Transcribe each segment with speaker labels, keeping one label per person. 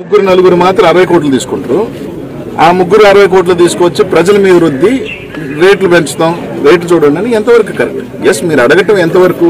Speaker 1: ముగ్గురు నలుగురు మాత్రం అరవై కోట్లు తీసుకుంటారు ఆ ముగ్గురు అరవై కోట్లు తీసుకొచ్చి ప్రజల మీద రుద్ది రేట్లు పెంచుతాం రేట్లు చూడండి అని ఎంతవరకు కరెక్ట్ ఎస్ మీరు అడగటం ఎంతవరకు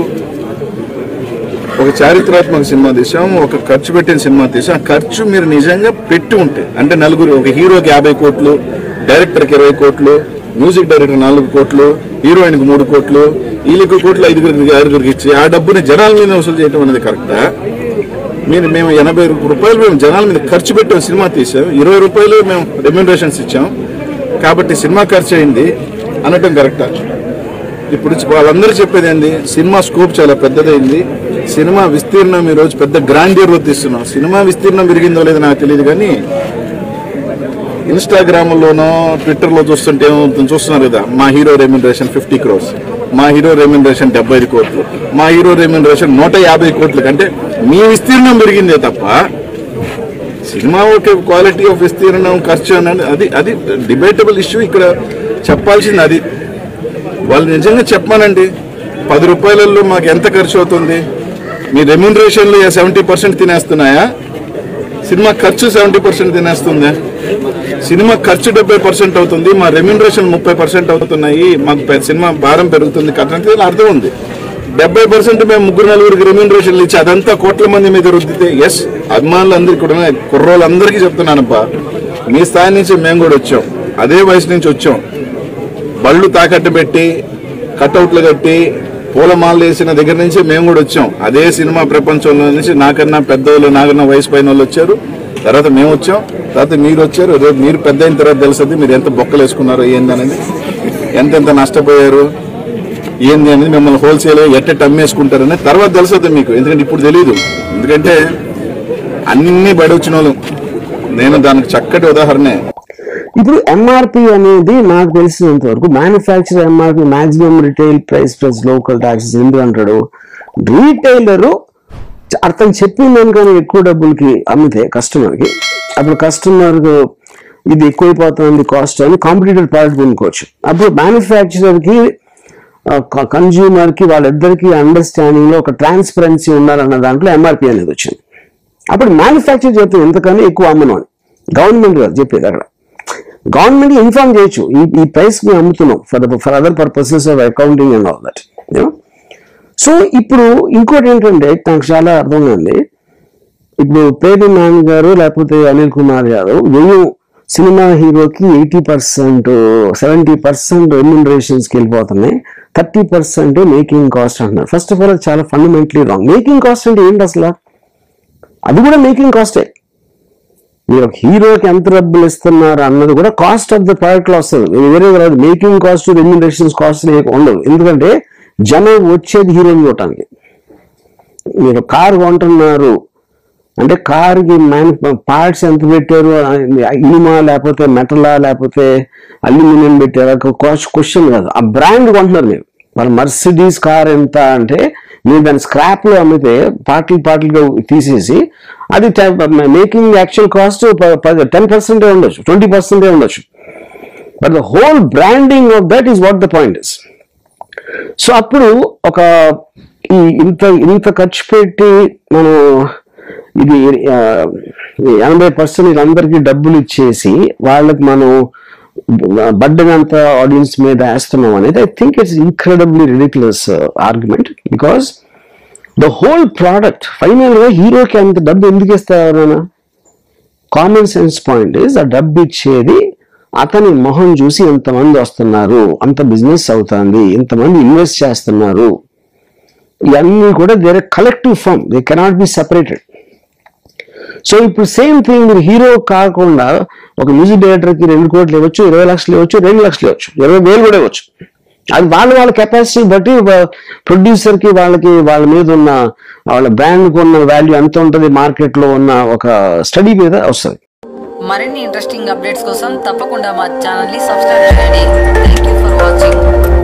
Speaker 1: ఒక చారిత్రాత్మక సినిమా తీసాం ఒక ఖర్చు పెట్టిన సినిమా తీసాం ఆ ఖర్చు మీరు నిజంగా పెట్టి ఉంటే అంటే నలుగురు ఒక హీరోకి యాభై కోట్లు డైరెక్టర్కి ఇరవై కోట్లు మ్యూజిక్ డైరెక్టర్ నాలుగు కోట్లు హీరోయిన్కి మూడు కోట్లు వీళ్ళకి కోట్లు ఐదుగురికి ఆరుగురికి ఇచ్చి ఆ డబ్బుని జనాల మీద వసూలు చేయడం అనేది కరెక్టా మీరు మేము ఎనభై రూపాయలు మేము జనాల మీద ఖర్చు పెట్టాం సినిమా తీసాం ఇరవై రూపాయలు మేము రెమ్యూనరేషన్స్ ఇచ్చాం కాబట్టి సినిమా ఖర్చు అయింది అనటం కరెక్టా ఇప్పుడు వాళ్ళందరూ చెప్పేది ఏంది సినిమా స్కోప్ చాలా పెద్దదైంది సినిమా విస్తీర్ణం ఈ రోజు పెద్ద గ్రాండియర్ తీస్తున్నాం సినిమా విస్తీర్ణం పెరిగిందో లేదో నాకు తెలియదు కానీ ఇన్స్టాగ్రామ్ లోనో ట్విట్టర్ లో చూస్తుంటే ఏమవుతుంది చూస్తున్నారు కదా మా హీరో రెమ్యూనరేషన్ ఫిఫ్టీ క్రోర్స్ మా హీరో రెమ్యూనరేషన్ డెబ్బై ఐదు కోట్లు మా హీరో రెమ్యూనరేషన్ నూట యాభై కోట్లు అంటే మీ విస్తీర్ణం పెరిగిందే తప్ప సినిమా ఒక క్వాలిటీ ఆఫ్ విస్తీర్ణం ఖర్చు అనేది అది అది డిబేటబుల్ ఇష్యూ ఇక్కడ చెప్పాల్సింది అది వాళ్ళు నిజంగా చెప్పమానండి పది రూపాయలలో మాకు ఎంత ఖర్చు అవుతుంది మీ రెమ్యూనరేషన్లు సెవెంటీ పర్సెంట్ తినేస్తున్నాయా సినిమా ఖర్చు సెవెంటీ పర్సెంట్ తినేస్తుందా సినిమా ఖర్చు డెబ్బై పర్సెంట్ అవుతుంది మా రెమ్యూనరేషన్ ముప్పై పర్సెంట్ అవుతున్నాయి మాకు పె- సినిమా భారం పెరుగుతుంది కట్టడానికి అర్థం ఉంది డెబ్బై పర్సెంట్ మేము ముగ్గురు నలుగురికి రెమ్యూనరేషన్లు ఇచ్చి అదంతా కోట్ల మంది మీద రుద్దితే ఎస్ అభిమానులందరికీ కూడా కుర్రోళ్ళందరికీ చెప్తున్నానబ్బా మీ స్థాయి నుంచి మేము కూడా వచ్చాం అదే వయసు నుంచి వచ్చాం బళ్ళు తాకట్టు పెట్టి కట్అవుట్లు కట్టి పూలమాలలు వేసిన దగ్గర నుంచి మేము కూడా వచ్చాం అదే సినిమా ప్రపంచంలో నుంచి నాకన్నా పెద్దవాళ్ళు నాకన్నా వయసు పైన వాళ్ళు వచ్చారు తర్వాత మేము వచ్చాం తర్వాత మీరు వచ్చారు రేపు మీరు పెద్ద అయిన తర్వాత తెలుస్తుంది మీరు ఎంత బొక్కలు వేసుకున్నారో ఏంది అనేది ఎంతెంత నష్టపోయారు ఏంది అనేది మిమ్మల్ని హోల్సేల్ ఎట్టెట్ అమ్మేసుకుంటారని తర్వాత తెలుస్తుంది మీకు ఎందుకంటే ఇప్పుడు తెలియదు ఎందుకంటే అన్ని బడి వచ్చిన వాళ్ళు నేను దానికి చక్కటి ఉదాహరణే
Speaker 2: ఇప్పుడు ఎంఆర్పి అనేది నాకు తెలిసినంత వరకు manufacture MRP maximum retail price plus local taxes ఎందుకు అంటాడు రీటైలరు అతను చెప్పిన దానికన్నా ఎక్కువ డబ్బులకి అమ్మితే కస్టమర్కి అప్పుడు కస్టమర్ ఇది ఎక్కువైపోతుంది కాస్ట్ అని కాంపిటేటివ్ ప్రోడక్ట్ కొనుక్కోవచ్చు అప్పుడు మ్యానుఫ్యాక్చరర్కి కన్జ్యూమర్కి వాళ్ళిద్దరికి అండర్స్టాండింగ్ లో ఒక ట్రాన్స్పరెన్సీ ఉండాలన్న దాంట్లో ఎంఆర్పి అనేది వచ్చింది అప్పుడు మ్యానుఫ్యాక్చర్ చేస్తే ఎంతకన్నా ఎక్కువ అమ్మను అని గవర్నమెంట్ గారు చెప్పేది అక్కడ గవర్నమెంట్ ఇన్ఫార్మ్ చేయొచ్చు ఈ ఈ ప్రైస్ మేము అమ్ముతున్నాం for for other purposes of accounting and all that so ఇప్పుడు ఇంకోటి ఏంటంటే నాకు చాలా అర్థం ఉంది ఇప్పుడు పేరు నాని గారు లేకపోతే అనిల్ కుమార్ యాదవ్ వెయ్యి సినిమా హీరోకి ఎయిటీ పర్సెంట్ సెవెంటీ పర్సెంట్ రెమ్యునరేషన్స్కి వెళ్ళిపోతున్నాయి థర్టీ పర్సెంట్ మేకింగ్ కాస్ట్ అంటున్నారు ఫస్ట్ ఆఫ్ ఆల్ అది చాలా ఫండమెంటలీ రాంగ్ మేకింగ్ కాస్ట్ అంటే ఏంటి అసలు అది కూడా మేకింగ్ కాస్టే మీరు ఒక హీరోకి ఎంత డబ్బులు ఇస్తున్నారు అన్నది కూడా కాస్ట్ ఆఫ్ ద ప్రోడక్ట్ లో వస్తుంది వేరే రాదు మేకింగ్ కాస్ట్ రెమ్యునరేషన్స్ కాస్ట్ ఉండదు ఎందుకంటే జనం వచ్చేది హీరోని చూడటానికి మీరు కార్ కొంటున్నారు అంటే కార్కి మ్యాను పార్ట్స్ ఎంత పెట్టారు ఇనుమా లేకపోతే మెటలా లేకపోతే అల్యూమినియం పెట్టారు కాస్ట్ క్వశ్చన్ కాదు ఆ బ్రాండ్ కొంటున్నారు మీరు వాళ్ళ మర్సిడీస్ కార్ ఎంత అంటే మీరు దాన్ని స్క్రాప్ లో అమ్మితే పార్ట్లు పార్ట్లుగా తీసేసి అది మేకింగ్ యాక్చువల్ కాస్ట్ టెన్ పర్సెంటే ఉండొచ్చు ట్వంటీ పర్సెంటే ఉండొచ్చు but the whole branding of that is what the point is so అప్పుడు ఒక ఈ ఇంత ఇంత ఖర్చు పెట్టి మనం ఇది ఆ, ఈ ఎనభై పర్సెంట్ వీళ్ళందరికీ డబ్బులు ఇచ్చేసి వాళ్ళకి మనం బడ్డన్ అంత ఆడియన్స్ మీద వేస్తున్నాం అనేది I think it's incredibly ridiculous argument because the whole product final గా హీరోకి అంత డబ్బు ఎందుకు ఇస్తారు కామన్ సెన్స్ పాయింట్ ఇస్ ఆ డబ్బు ఇచ్చేది అతని మొహం చూసి ఎంతమంది వస్తున్నారు అంత బిజినెస్ అవుతుంది ఇంతమంది ఇన్వెస్ట్ చేస్తున్నారు ఇవన్నీ కూడా their collective form they cannot be separated so ఇప్పుడు సేమ్ థింగ్ మీరు హీరో కాకుండా ఒక మ్యూజిక్ డైరెక్టర్ కి రెండు కోట్లు ఇవ్వచ్చు ఇరవై లక్షలు ఇవ్వచ్చు రెండు లక్షలు ఇవ్వచ్చు ఇరవై వేలు కూడా ఇవ్వచ్చు అది వాళ్ళ వాళ్ళ కెపాసిటీ బట్టి ప్రొడ్యూసర్ కి వాళ్ళకి వాళ్ళ మీద ఉన్న వాళ్ళ బ్రాండ్ ఉన్న వాల్యూ ఎంత ఉంటుంది మార్కెట్ లో ఉన్న ఒక స్టడీ మీద వస్తుంది
Speaker 3: మరిన్ని ఇంట్రెస్టింగ్ అప్డేట్స్ కోసం తప్పకుండా మా ఛానల్ని సబ్స్క్రైబ్ చేయండి థ్యాంక్ యూ ఫర్ వాచింగ్